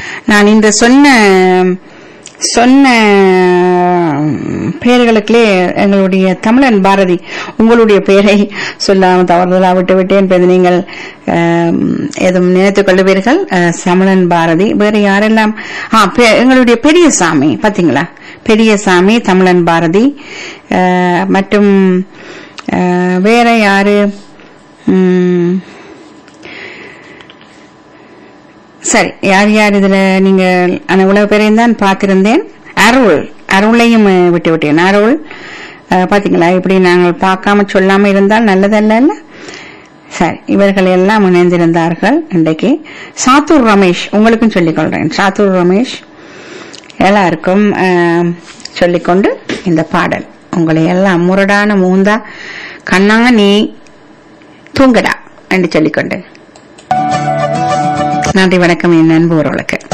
நான் இந்த சொன்ன சொன்ன பெயர்களுக்குள்ளே எங்களுடைய தமிழன் பாரதி உங்களுடைய பெயரை சொல்லாமல் தவறுதலா விட்டு விட்டேன் இப்ப நீங்கள் ஆம், எதுவும் நினைத்துக் கொள்ளுவீர்கள் அஹ், தமிழன் பாரதி வேறு யாரெல்லாம் ஆ, பெ- எங்களுடைய பெரியசாமி பாத்தீங்களா பெரியசாமி தமிழன் பாரதி அஹ், மற்றும் அஹ், வேற யாரு ம், சரி யார் யார் இதுல நீங்க அந்த உலக பேரையும் தான் பார்த்திருந்தேன் அருள் அருளையும் அஹ், விட்டு விட்டேன் அருள் அஹ், பாத்தீங்களா இப்படி நாங்கள் பார்க்காம சொல்லாம இருந்தால் நல்லதல்ல இல்ல சரி இவர்கள் எல்லாம் இணைந்திருந்தார்கள் இன்றைக்கு சாத்தூர் ரமேஷ் உங்களுக்கும் சொல்லிக் கொள்றேன் சாத்தூர் ரமேஷ் எல்லாருக்கும் அஹ், சொல்லிக்கொண்டு இந்த பாடல் உங்களை எல்லாம் முரடான மூந்தா கண்ணா நீ தூங்கடா என்று சொல்லிக்கொண்டு நன்றி வணக்கம் என் நண்பர்களுக்கு